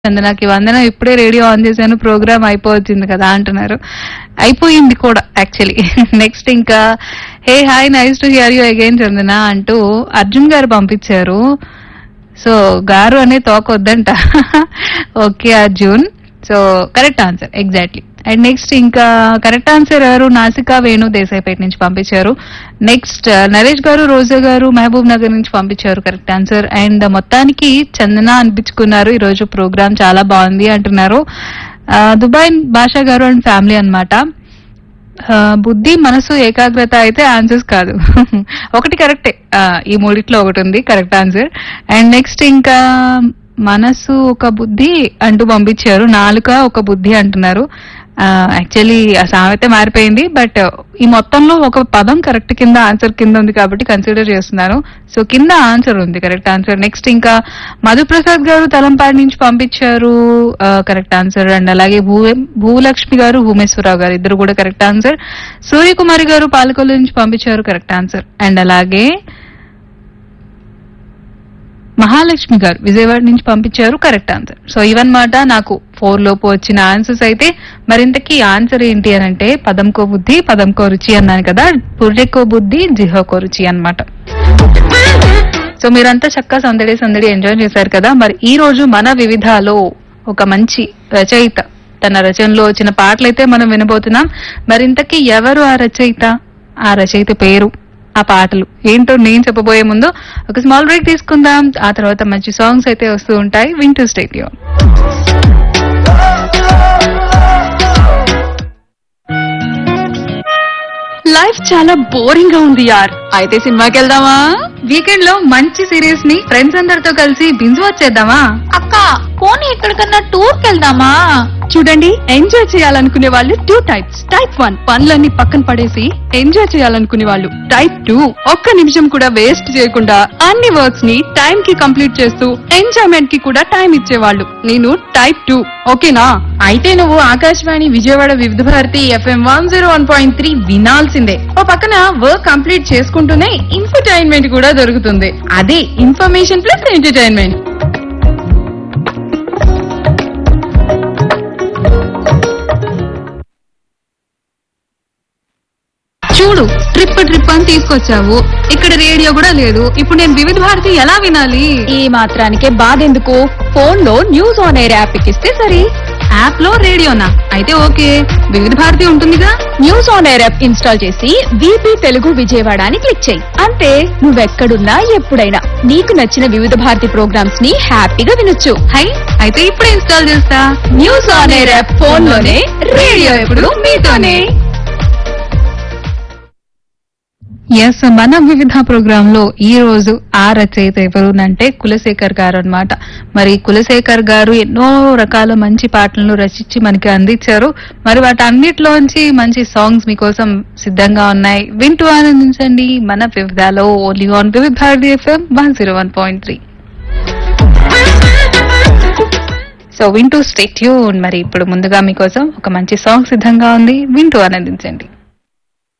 నాకు వందన ఇప్పుడే radio on చేశాను ప్రోగ్రామ్ అయిపోతుంది కదా అంటున్నారు అయిపోయింది కూడా యాక్చువల్లీ నెక్స్ట్ ఇంకా hey hi nice to hear you again Chandana అంటూ అర్జున్ గారు పంపించారు సో గారు అనే తోక వద్దంట okay Arjun so correct answer exactly and next ఇంకా కరెక్ట్ ఆన్సర్ ఎవరు నాసికా వేణు దేశాయిపేట నుంచి పంపించారు నెక్స్ట్ నరేష్ గారు రోజా గారు మహబూబ్ నగర్ నుంచి పంపించారు కరెక్ట్ ఆన్సర్ అండ్ మొత్తానికి చందన అనిపించుకున్నారు ఈ రోజు ప్రోగ్రామ్ చాలా బాగుంది అంటున్నారు ఆ, దుబాయ్ భాషా గారు అండ్ ఫ్యామిలీ అన్నమాట ఆ, బుద్ధి మనసు ఏకాగ్రత అయితే ఆన్సర్స్ కాదు ఒకటి కరెక్టే ఆ, ఈ మూడిట్లో ఒకటి ఉంది కరెక్ట్ ఆన్సర్ అండ్ నెక్స్ట్ ఇంకా మనసు ఒక బుద్ధి అంటూ పంపించారు నాలుక ఒక బుద్ధి అంటున్నారు యాక్చువల్లీ ఆ సామెత మారిపోయింది బట్ ఈ మొత్తంలో ఒక పదం కరెక్ట్ కింద ఆన్సర్ కింద ఉంది కాబట్టి కన్సిడర్ చేస్తున్నాను సో కింద ఆన్సర్ ఉంది కరెక్ట్ ఆన్సర్ నెక్స్ట్ ఇంకా మధుప్రసాద్ గారు తలంపాడి నుంచి పంపించారు కరెక్ట్ ఆన్సర్ అండ్ అలాగే భూ భూలక్ష్మి గారు భూమేశ్వరరావు గారు ఇద్దరు కూడా కరెక్ట్ ఆన్సర్ సూర్యకుమారి గారు పాలకొల్లు నుంచి పంపించారు కరెక్ట్ ఆన్సర్ అండ్ అలాగే మహాలక్ష్మి గారు విజయవాడ నుంచి పంపించారు కరెక్ట్ ఆన్సర్ సో ఇవన్నమాట నాకు ఫోర్ లోపు వచ్చిన ఆన్సర్స్ అయితే మరింతకి ఆన్సర్ ఏంటి అని అంటే పదంకో బుద్ధి పదంకో రుచి అన్నాను కదా పుర్రెకో బుద్ధి జిహోకో రుచి అన్నమాట సో మీరంతా చక్కగా సందడి సందడి ఎంజాయ్ చేశారు కదా మరి ఈ రోజు మన వివిధాలో ఒక మంచి రచయిత తన రచనలో వచ్చిన పాటలైతే మనం వినబోతున్నాం మరింతకి ఎవరు ఆ రచయిత ఆ రచయిత పేరు ఆ పాటలు ఏంటో నేను చెప్పబోయే ముందు ఒక స్మాల్ బ్రేక్ తీసుకుందాం ఆ తర్వాత మంచి సాంగ్స్ అయితే వస్తూ ఉంటాయి వింటూ స్టేడియో లైఫ్ చాలా బోరింగ్ గా ఉంది యార్ అయితే సినిమాకి వెళ్దామా వీకెండ్ లో మంచి సిరీస్ ని ఫ్రెండ్స్ అందరితో కలిసి బింజు వచ్చేద్దామా అక్క పోనీ ఎక్కడికన్నా టూర్ కెళ్దామా చూడండి ఎంజాయ్ చేయాలనుకునే వాళ్ళు టూ టైప్స్ టైప్ వన్ పనులన్నీ పక్కన పడేసి ఎంజాయ్ చేయాలనుకునే వాళ్ళు టైప్ టూ ఒక్క నిమిషం కూడా వేస్ట్ చేయకుండా అన్ని వర్క్స్ ని టైం కి కంప్లీట్ చేస్తూ ఎంజాయ్మెంట్ కి కూడా టైం ఇచ్చేవాళ్ళు నేను టైప్ టూ ఓకేనా అయితే నువ్వు Akashvani Vijayawada Vividh Bharati FM one zero one point three వినాల్సిందే ఓ పక్కన వర్క్ కంప్లీట్ చేసుకుంటూనే ఇన్ఫర్టైన్మెంట్ కూడా దొరుకుతుంది అదే ఇన్ఫర్మేషన్ ప్లస్ ఎంటర్టైన్మెంట్ చూడు ట్రిప్ ట్రిప్ అని తీసుకొచ్చావు ఇక్కడ రేడియో కూడా లేదు ఇప్పుడు నేను వివిధ భారతి ఎలా వినాలి ఈ మాత్రానికే బాధెందుకు ఫోన్ లో న్యూస్ ఆన్ ఎయిర్ యాప్ ఎక్కిస్తే సరి యాప్ లో రేడియోనా అయితే ఓకే వివిధ భారతి ఉంటుందిగా news on air app install చేసి వీపీ తెలుగు విజయవాడ అని క్లిక్ చేయి అంతే నువ్వెక్కడున్నా ఎప్పుడైనా నీకు నచ్చిన వివిధ భారతి ప్రోగ్రామ్స్ ని హ్యాపీగా వినొచ్చు హై అయితే ఇప్పుడే ఇన్స్టాల్ చేస్తా news on air app phone లోనే రేడియో ఎప్పుడు మీతోనే ఎస్ మన వివిధ ప్రోగ్రామ్ లో ఈ రోజు ఆ రచయిత ఎవరు అంటే కులశేఖర్ గారు అన్నమాట మరి కులశేఖర్ గారు ఎన్నో రకాల మంచి పాటలను రచించి మనకి అందించారు మరి వాటి అన్నిటిలోంచి మంచి సాంగ్స్ మీకోసం సిద్ధంగా ఉన్నాయి వింటూ ఆనందించండి మన వివిధలో only on Vividh Bharati FM one zero one point three so వింటూ స్టేట్యూన్ మరి ఇప్పుడు ముందుగా మీకోసం ఒక మంచి సాంగ్ సిద్ధంగా ఉంది వింటూ ఆనందించండి